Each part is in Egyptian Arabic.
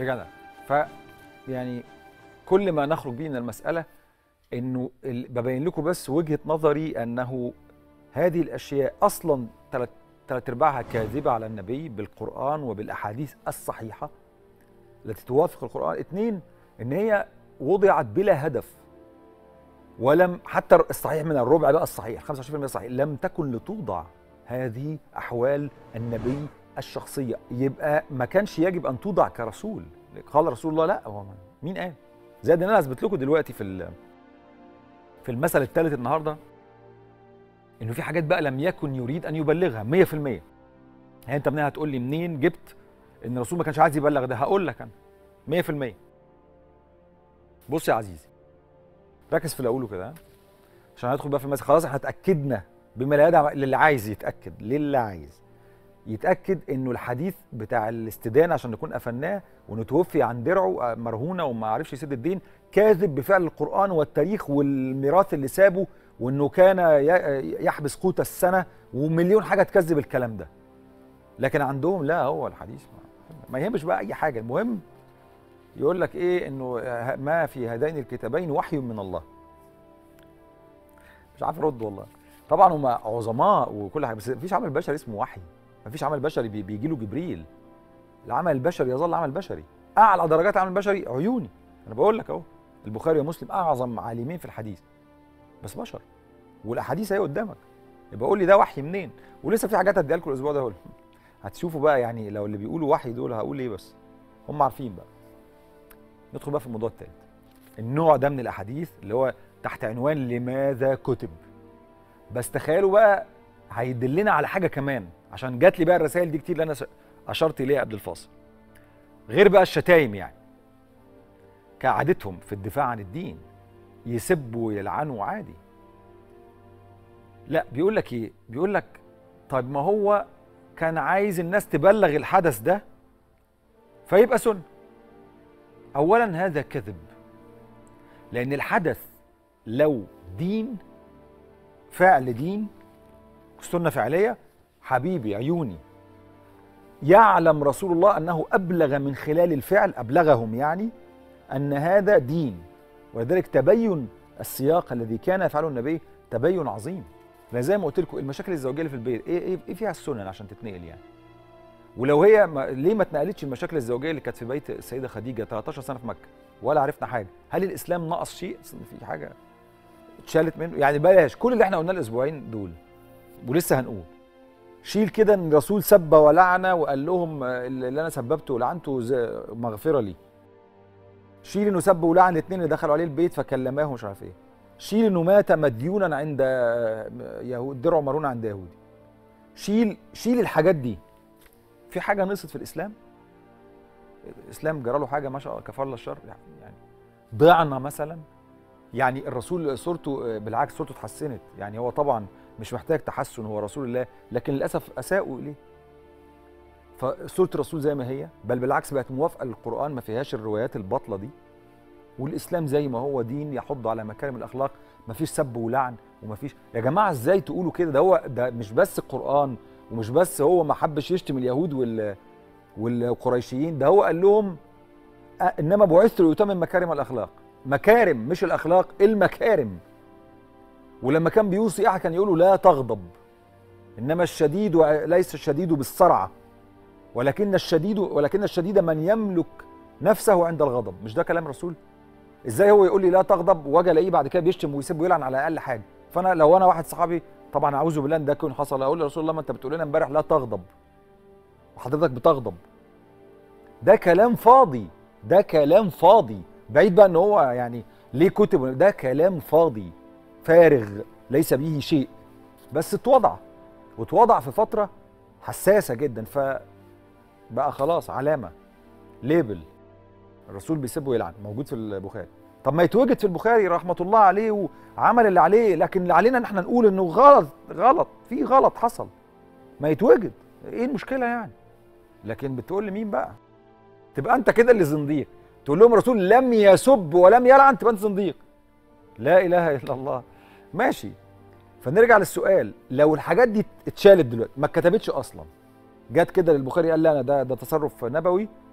رجعنا ف يعني كل ما نخرج به من المساله انه ال- ببين لكم بس وجهه نظري انه هذه الاشياء اصلا ثلاث ثلاث ارباعها كاذبه على النبي بالقران وبالاحاديث الصحيحه التي توافق القران اثنين ان هي وضعت بلا هدف ولم حتى الصحيح من الربع بقى الصحيح 25% صحيح لم تكن لتوضع هذه احوال النبي الشخصيه يبقى ما كانش يجب ان توضع كرسول قال رسول الله لا هو ما- مين قال زائد ان انا اثبت لكم دلوقتي في ال- في المثل الثالث النهارده انه في حاجات بقى لم يكن يريد ان يبلغها 100% يعني انت منها هتقول لي منين جبت ان الرسول ما كانش عايز يبلغ ده هقول لك انا 100% بص يا عزيزي ركز في اللي اقوله كده ها؟ عشان هندخل بقى في المثل خلاص احنا اتاكدنا بما لا يدع للي عايز يتاكد للي عايز يتاكد انه الحديث بتاع الاستدانه عشان نكون قفلناه وانه توفي عن درعه آه، مرهونه وما عرفش يسد الدين كاذب بفعل القران والتاريخ والميراث اللي سابه وانه كان ي- يحبس قوت السنه ومليون حاجه تكذب الكلام ده لكن عندهم لا هو الحديث ما, ما يهمش بقى اي حاجه المهم يقول لك ايه انه آه، ما في هذين الكتابين وحي من الله مش عارف ارد والله طبعا هم عظماء وكل حاجه بس مفيش عمل بشري اسمه وحي مفيش عمل بشري بي- بيجي له جبريل العمل البشري يظل عمل بشري اعلى درجات العمل البشري عيوني انا بقول لك اهو البخاري ومسلم اعظم عالمين في الحديث بس بشر والاحاديث اهي قدامك يبقى قول لي ده وحي منين ولسه في حاجات هديها لكم الاسبوع ده هقول هتشوفوا بقى يعني لو اللي بيقولوا وحي دول هقول ايه بس هم عارفين بقى ندخل بقى في الموضوع الثالث النوع ده من الاحاديث اللي هو تحت عنوان لماذا كتب بس تخيلوا بقى هيدلنا على حاجه كمان عشان جات لي بقى الرسائل دي كتير اللي انا س- اشرت اليها قبل الفاصل غير بقى الشتايم يعني كعادتهم في الدفاع عن الدين يسبوا ويلعنوا عادي لا بيقول لك ايه بيقول لك طيب ما هو كان عايز الناس تبلغ الحدث ده فيبقى سنه اولا هذا كذب لان الحدث لو دين فعل دين سنه فعليه حبيبي عيوني يعلم رسول الله انه ابلغ من خلال الفعل ابلغهم يعني ان هذا دين ولذلك تبين السياق الذي كان يفعله النبي تبين عظيم لان زي ما قلت لكم المشاكل الزوجيه اللي في البيت ايه ايه, إيه فيها السنن عشان تتنقل يعني ولو هي ما ليه ما اتنقلتش المشاكل الزوجيه اللي كانت في بيت السيده خديجه 13 سنه في مكه ولا عرفنا حاجه هل الاسلام نقص شيء في حاجه اتشالت منه يعني بلاش كل اللي احنا قلناه الاسبوعين دول ولسه هنقول شيل كده ان الرسول سب ولعن وقال لهم آه، اللي انا سببته ولعنته ز- مغفره لي شيل انه سب ولعن الاثنين اللي دخلوا عليه البيت فكلماه ومش عارف ايه شيل انه مات مديونا عند آه، يهود درع مرونه عند يهودي شيل شيل الحاجات دي في حاجه نقصت في الاسلام الاسلام جرى له حاجه ما شاء الله كفر الله الشر يعني ضعنا مثلا يعني الرسول صورته بالعكس صورته اتحسنت يعني هو طبعا مش محتاج تحسن هو رسول الله لكن للاسف اساءوا اليه فصوره الرسول زي ما هي بل بالعكس بقت موافقه للقران ما فيهاش الروايات الباطله دي والاسلام زي ما هو دين يحض على مكارم الاخلاق ما فيش سب ولعن وما فيش يا جماعه ازاي تقولوا كده ده هو ده مش بس القران ومش بس هو ما حبش يشتم اليهود وال والقريشيين ده هو قال لهم أ- انما بعثت ليتمم مكارم الاخلاق مكارم مش الاخلاق المكارم ولما كان بيوصي احد كان يقول له لا تغضب انما الشديد ع- ليس الشديد بالصرعه ولكن الشديد ولكن الشديد من يملك نفسه عند الغضب مش ده كلام رسول ازاي هو يقول لي لا تغضب واجي الاقيه بعد كده بيشتم ويسب ويلعن على اقل حاجه فانا لو انا واحد صحابي طبعا اعوذ بالله ان ده يكون حصل اقول لرسول الله ما انت بتقول لنا امبارح لا تغضب وحضرتك بتغضب ده كلام فاضي ده كلام فاضي بعيد بقى ان هو يعني ليه كتب ده كلام فاضي فارغ ليس به شيء بس اتوضع واتوضع في فتره حساسه جدا فبقى خلاص علامه ليبل الرسول بيسب ويلعن موجود في البخاري طب ما يتوجد في البخاري رحمه الله عليه وعمل اللي عليه لكن اللي علينا ان احنا نقول انه غلط غلط في غلط حصل ما يتوجد ايه المشكله يعني لكن بتقول لمين بقى تبقى انت كده اللي زنديق تقول لهم الرسول لم يسب ولم يلعن تبقى انت زنديق لا اله الا الله ماشي فنرجع للسؤال لو الحاجات دي اتشالت دلوقتي ما اتكتبتش اصلا جت كده للبخاري قال لا انا ده ده تصرف نبوي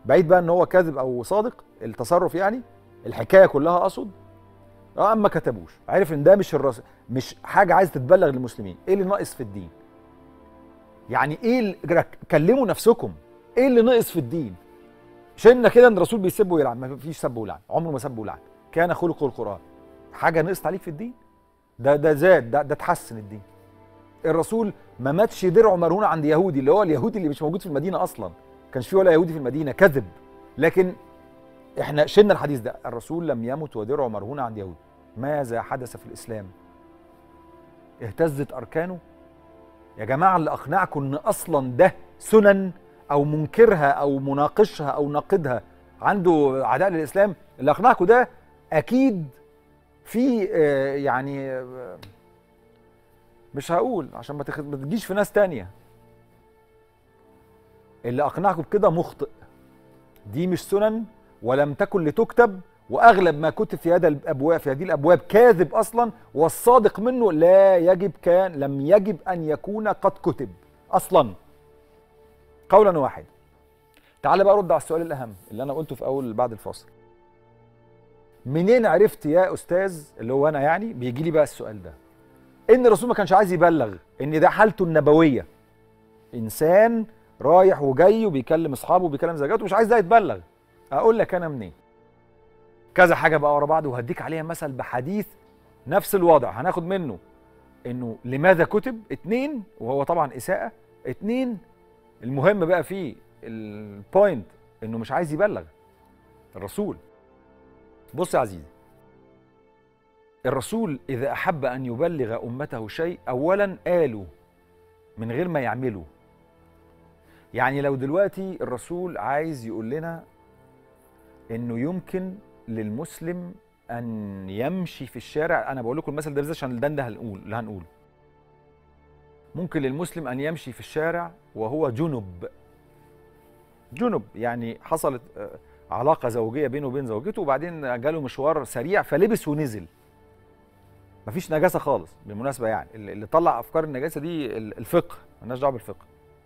بعيد بقى ان هو كاذب او صادق التصرف يعني الحكايه كلها اقصد اه اما كتبوش عرف ان ده مش الرس... مش حاجه عايزه تتبلغ للمسلمين ايه اللي ناقص في الدين يعني ايه اللي... كلموا نفسكم ايه اللي ناقص في الدين شلنا كده ان الرسول بيسب ويلعن ما فيش سب ولعن عمره ما سب ولعن كان خلقه القران حاجه نقصت عليك في الدين ده ده زاد ده, ده تحسن الدين الرسول ما ماتش درعه مرهون عند يهودي اللي هو اليهودي اللي مش موجود في المدينه اصلا كانش في ولا يهودي في المدينه كذب لكن احنا شلنا الحديث ده الرسول لم يمت ودرعه مرهون عند يهودي ماذا حدث في الاسلام اهتزت اركانه يا جماعه اللي اقنعكم ان اصلا ده سنن او منكرها او مناقشها او ناقدها عنده عداء للاسلام اللي اقنعكم ده اكيد في آه، يعني آه، مش هقول عشان ما تجيش في ناس تانية اللي اقنعكم بكده مخطئ دي مش سنن ولم تكن لتكتب واغلب ما كتب في هذا الابواب في هذه الابواب كاذب اصلا والصادق منه لا يجب كان لم يجب ان يكون قد كتب اصلا قولا واحدا تعال بقى رد على السؤال الاهم اللي انا قلته في اول بعد الفاصل منين عرفت يا استاذ اللي هو انا يعني بيجي لي بقى السؤال ده ان الرسول ما كانش عايز يبلغ ان ده حالته النبويه انسان رايح وجاي وبيكلم اصحابه وبيكلم زوجاته ومش عايز ده يتبلغ اقول لك انا منين كذا حاجه بقى ورا بعض وهديك عليها مثل بحديث نفس الوضع هناخد منه انه لماذا كتب اتنين وهو طبعا اساءه اتنين المهم بقى فيه البوينت انه مش عايز يبلغ الرسول بص يا عزيزي الرسول اذا احب ان يبلغ امته شيء اولا قالوا من غير ما يعملوا يعني لو دلوقتي الرسول عايز يقول لنا انه يمكن للمسلم ان يمشي في الشارع انا بقول لكم المثل ده عشان ده اللي هنقول اللي هنقوله ممكن للمسلم ان يمشي في الشارع وهو جنب جنب يعني حصلت آه، علاقه زوجيه بينه وبين زوجته وبعدين جاله مشوار سريع فلبس ونزل مفيش نجاسه خالص بالمناسبه يعني اللي طلع افكار النجاسه دي الفقه مالناش دعوه بالفقه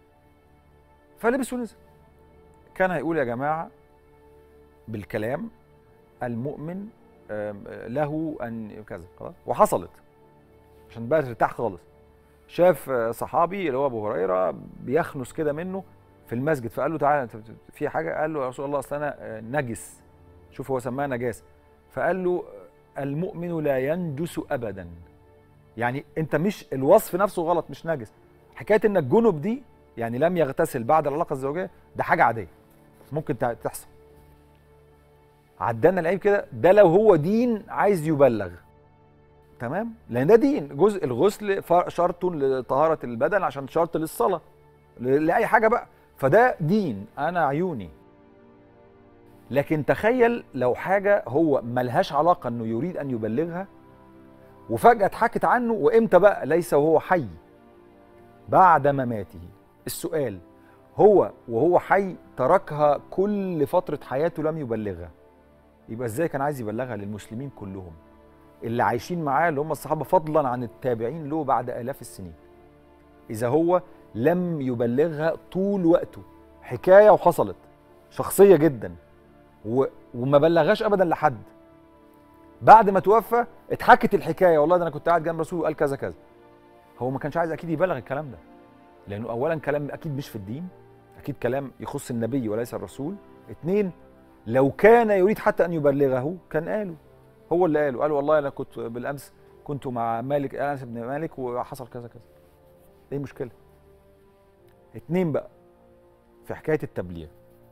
فلبس ونزل كان هيقول يا جماعه بالكلام المؤمن له ان كذا خلاص وحصلت عشان بقى ترتاح خالص شاف صحابي اللي هو ابو هريره بيخنس كده منه في المسجد فقال له تعالى انت في حاجه قال له يا رسول الله اصل انا آه، نجس شوف هو سماها نجاسه فقال له المؤمن لا ينجس ابدا يعني انت مش الوصف نفسه غلط مش نجس حكايه انك جنب دي يعني لم يغتسل بعد العلاقه الزوجيه ده حاجه عاديه ممكن تحصل عدانا العيب كده ده لو هو دين عايز يبلغ تمام لان ده دين جزء الغسل شرط لطهاره البدن عشان شرط للصلاه لاي حاجه بقى فده دين انا عيوني لكن تخيل لو حاجه هو ملهاش علاقه انه يريد ان يبلغها وفجاه اتحكت عنه وامتى بقى ليس وهو حي بعد مماته السؤال هو وهو حي تركها كل فتره حياته لم يبلغها يبقى ازاي كان عايز يبلغها للمسلمين كلهم اللي عايشين معاه اللي هم الصحابه فضلا عن التابعين له بعد الاف السنين اذا هو لم يبلغها طول وقته حكايه وحصلت شخصيه جدا و... وما بلغهاش ابدا لحد بعد ما توفى اتحكت الحكايه والله ده انا كنت قاعد جنب رسول وقال كذا كذا هو ما كانش عايز اكيد يبلغ الكلام ده لانه اولا كلام اكيد مش في الدين اكيد كلام يخص النبي وليس الرسول اتنين لو كان يريد حتى ان يبلغه كان قاله هو اللي قاله قال والله انا كنت بالامس كنت مع مالك انس بن مالك وحصل كذا كذا ايه المشكله اتنين بقى في حكايه التبليغ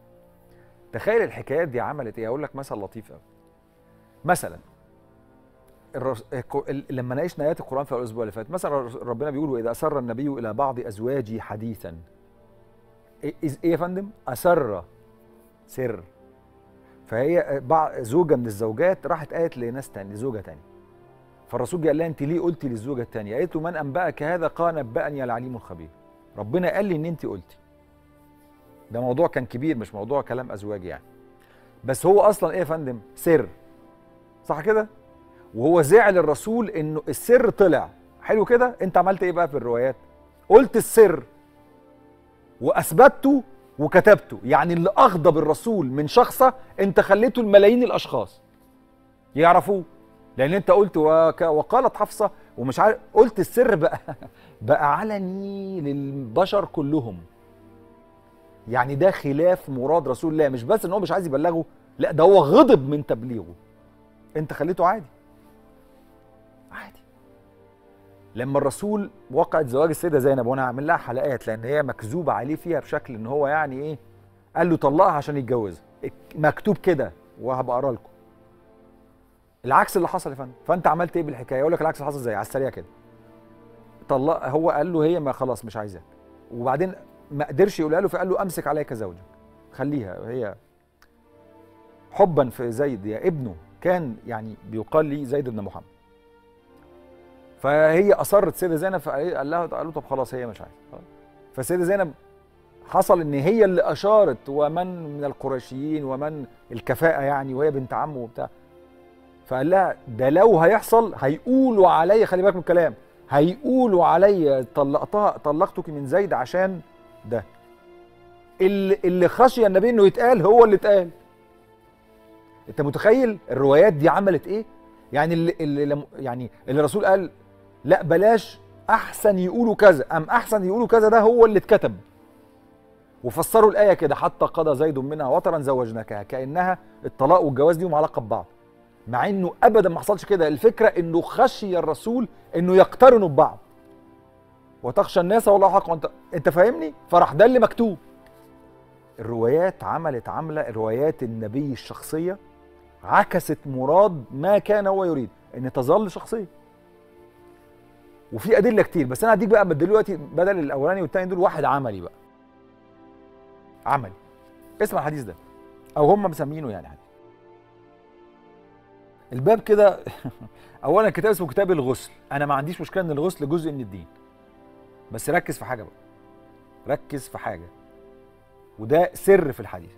تخيل الحكايات دي عملت ايه اقول لك مثل لطيف قوي مثلا الرس... لما ناقشنا ايات القران في الاسبوع اللي فات مثلا ربنا بيقول واذا اسر النبي الى بعض ازواجه حديثا ايه, إيه يا فندم اسر سر فهي زوجه من الزوجات راحت قالت لناس تاني لزوجه تانية فالرسول قال لها انت ليه قلتي للزوجه الثانيه قالت له من انبأك هذا قال نبأني العليم الخبير ربنا قال لي ان انت قلتي ده موضوع كان كبير مش موضوع كلام ازواج يعني بس هو اصلا ايه يا فندم سر صح كده وهو زعل الرسول انه السر طلع حلو كده انت عملت ايه بقى في الروايات قلت السر واثبته وكتبته يعني اللي اغضب الرسول من شخصه انت خليته الملايين الاشخاص يعرفوه لان انت قلت وك... وقالت حفصه ومش عارف قلت السر بقى بقى علني للبشر كلهم يعني ده خلاف مراد رسول الله مش بس ان هو مش عايز يبلغه لا ده هو غضب من تبليغه انت خليته عادي عادي لما الرسول وقعت زواج السيده زينب وانا هعمل لها حلقات لان هي مكذوبه عليه فيها بشكل ان هو يعني ايه قال له طلقها عشان يتجوزها مكتوب كده وهبقى اقرا لكم العكس اللي حصل يا فندم فانت عملت ايه بالحكايه يقول لك العكس اللي حصل ازاي على السريع كده طلق هو قال له هي ما خلاص مش عايزاك وبعدين ما قدرش يقولها له فقال له امسك عليك زوجك خليها هي حبا في زيد يا ابنه كان يعني بيقال لي زيد بن محمد فهي اصرت سيده زينب فقال لها قال له طب خلاص هي مش عايزه فسيده زينب حصل ان هي اللي اشارت ومن من القرشيين ومن الكفاءه يعني وهي بنت عمه وبتاع فقال لها ده لو هيحصل هيقولوا عليا خلي بالك من الكلام هيقولوا عليا طلقتها طلقتك من زيد عشان ده اللي, اللي خشي النبي انه يتقال هو اللي اتقال انت متخيل الروايات دي عملت ايه يعني اللي, اللي يعني اللي الرسول قال لا بلاش احسن يقولوا كذا ام احسن يقولوا كذا ده هو اللي اتكتب وفسروا الايه كده حتى قضى زيد منها وطرا زوجناكها كانها الطلاق والجواز ليهم علاقه ببعض مع انه ابدا ما حصلش كده الفكره انه خشي الرسول انه يقترنوا ببعض وتخشى الناس والله حق انت انت فاهمني فراح ده اللي مكتوب الروايات عملت عمله روايات النبي الشخصيه عكست مراد ما كان هو يريد ان تظل شخصيه وفي ادله كتير بس انا هديك بقى دلوقتي بدل الاولاني والتاني دول واحد عملي بقى عملي اسمع الحديث ده او هم مسمينه يعني حديث الباب كده اولا كتاب اسمه كتاب الغسل انا ما عنديش مشكله ان الغسل جزء من الدين بس ركز في حاجه بقى ركز في حاجه وده سر في الحديث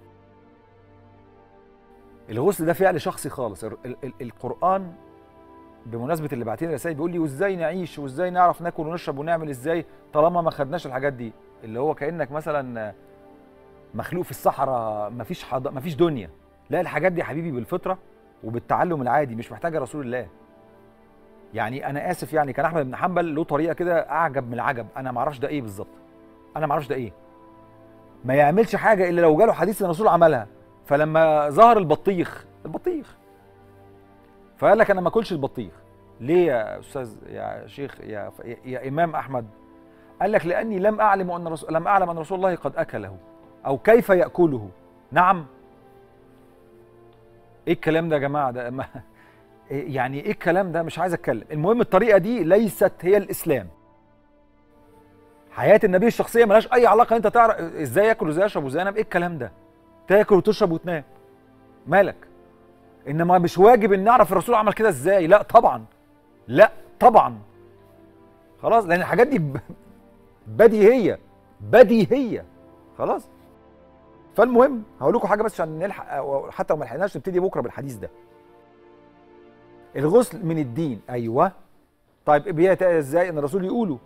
الغسل ده فعل شخصي خالص ال ال القران بمناسبه اللي بعتين رسائل بيقول لي وازاي نعيش وازاي نعرف ناكل ونشرب ونعمل ازاي طالما ما خدناش الحاجات دي اللي هو كانك مثلا مخلوق في الصحراء مفيش حض... مفيش دنيا لا الحاجات دي يا حبيبي بالفطره وبالتعلم العادي مش محتاجه رسول الله يعني انا اسف يعني كان احمد بن حنبل له طريقه كده اعجب من العجب انا ما اعرفش ده ايه بالظبط انا ما اعرفش ده ايه ما يعملش حاجه الا لو جاله حديث ان الرسول عملها فلما ظهر البطيخ البطيخ فقال لك انا ما اكلش البطيخ ليه يا استاذ يا شيخ يا يا امام احمد قال لك لاني لم اعلم ان رسول لم اعلم ان رسول الله قد اكله او كيف ياكله نعم ايه الكلام ده يا جماعه ده ما يعني ايه الكلام ده مش عايز اتكلم المهم الطريقه دي ليست هي الاسلام حياه النبي الشخصيه ملهاش اي علاقه انت تعرف ازاي ياكل وازاي يشرب وازاي ينام ايه الكلام ده تاكل وتشرب وتنام مالك انما مش واجب ان نعرف الرسول عمل كده ازاي لا طبعا لا طبعا خلاص لان الحاجات دي بديهيه بديهيه خلاص فالمهم هقول لكم حاجه بس عشان نلحق حتى لو ما لحقناش نبتدي بكره بالحديث ده الغسل من الدين ايوه طيب بيتأتى ازاي ان الرسول يقوله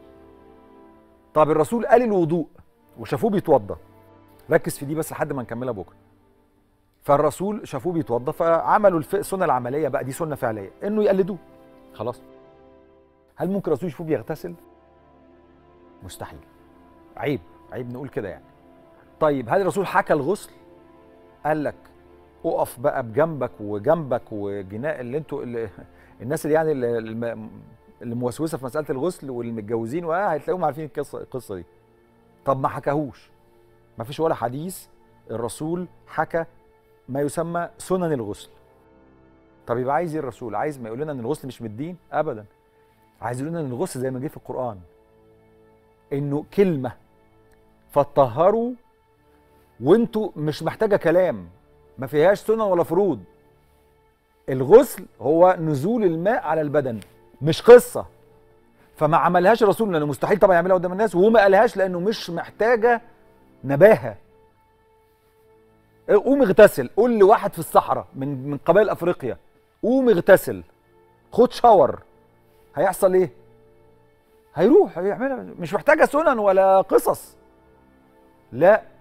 طب الرسول قال الوضوء وشافوه بيتوضى ركز في دي بس لحد ما نكملها بكره فالرسول شافوه بيتوضى فعملوا السنه العمليه بقى دي سنه فعليه انه يقلدوه خلاص هل ممكن الرسول يشوفوه بيغتسل مستحيل عيب عيب نقول كده يعني طيب هل الرسول حكى الغسل قال لك اقف بقى بجنبك وجنبك وجناء اللي انتوا اللي الناس اللي يعني اللي, اللي موسوسه في مساله الغسل والمتجوزين واه هتلاقيهم عارفين القصه القصه دي طب ما حكاهوش ما فيش ولا حديث الرسول حكى ما يسمى سنن الغسل طب يبقى عايز ايه الرسول عايز ما يقول لنا ان الغسل مش من الدين ابدا عايز يقول لنا ان الغسل زي ما جه في القران انه كلمه فطهروا وانتوا مش محتاجه كلام ما فيهاش سنن ولا فروض الغسل هو نزول الماء على البدن مش قصه فما عملهاش الرسول لانه مستحيل طبعا يعملها قدام الناس وما قالهاش لانه مش محتاجه نباهه قوم اغتسل قول لواحد في الصحراء من من قبائل افريقيا قوم اغتسل خد شاور هيحصل ايه هيروح هيعملها مش محتاجه سنن ولا قصص لا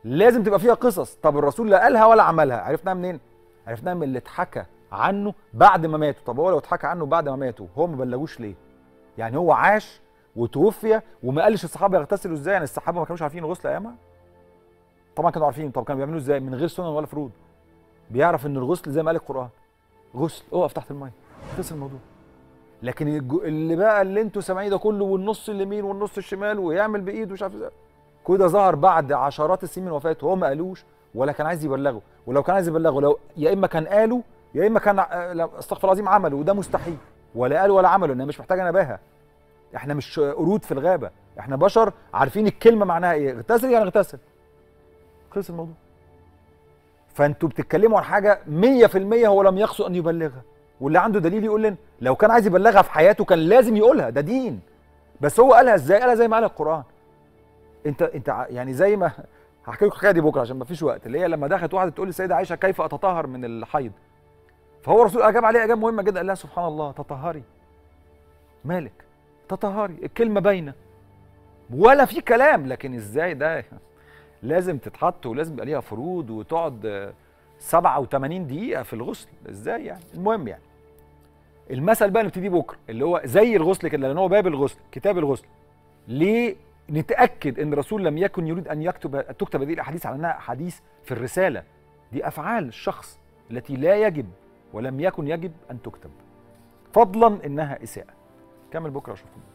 لازم تبقى فيها قصص طب الرسول لا قالها ولا عملها عرفناها منين عرفناها من اللي اتحكى عنه بعد ما ماتوا طب هو لو اتحكى عنه بعد ما ماتوا هو ما بلغوش ليه يعني هو عاش وتوفي وما قالش الصحابه يغتسلوا ازاي يعني الصحابه ما كانوش عارفين الغسل ايامها طبعا كانوا عارفين طب كانوا بيعملوه ازاي من غير سنن ولا فروض بيعرف ان الغسل زي ما قال القران غسل اقف تحت الميه خلص الموضوع لكن الج- اللي بقى اللي انتوا سامعين ده كله والنص اليمين والنص الشمال ويعمل بايده مش عارف ازاي كل ده ظهر بعد عشرات السنين من وفاته هو ما قالوش ولا كان عايز يبلغه ولو كان عايز يبلغه لو يا اما كان قاله يا اما كان آه، لا، استغفر الله العظيم عمله وده مستحيل ولا قال ولا عمله انها مش محتاجه نباهه احنا مش قرود في الغابه احنا بشر عارفين الكلمه معناها ايه اغتسل يعني اغتسل خلص الموضوع فانتوا بتتكلموا عن حاجه 100% هو لم يقصد ان يبلغها واللي عنده دليل يقول لنا لو كان عايز يبلغها في حياته كان لازم يقولها ده دين بس هو قالها ازاي قالها زي ما قال القران انت انت ع- يعني زي ما هحكي لكم الحكايه دي بكره عشان ما فيش وقت اللي هي لما دخلت واحده تقول للسيده عائشه كيف اتطهر من الحيض فهو الرسول اجاب عليها اجابه مهمه جدا قال لها سبحان الله تطهري مالك تطهري الكلمه باينه ولا في كلام لكن ازاي ده لازم تتحط ولازم يبقى ليها فروض وتقعد آه، 87 دقيقه في الغسل ازاي يعني المهم يعني المثل بقى نبتدي بكره اللي هو زي الغسل كده لان هو باب الغسل كتاب الغسل ليه نتاكد ان الرسول لم يكن يريد ان يكتب تكتب هذه الاحاديث على انها احاديث في الرساله دي افعال الشخص التي لا يجب ولم يكن يجب ان تكتب فضلا انها اساءه كمل بكره اشوفكم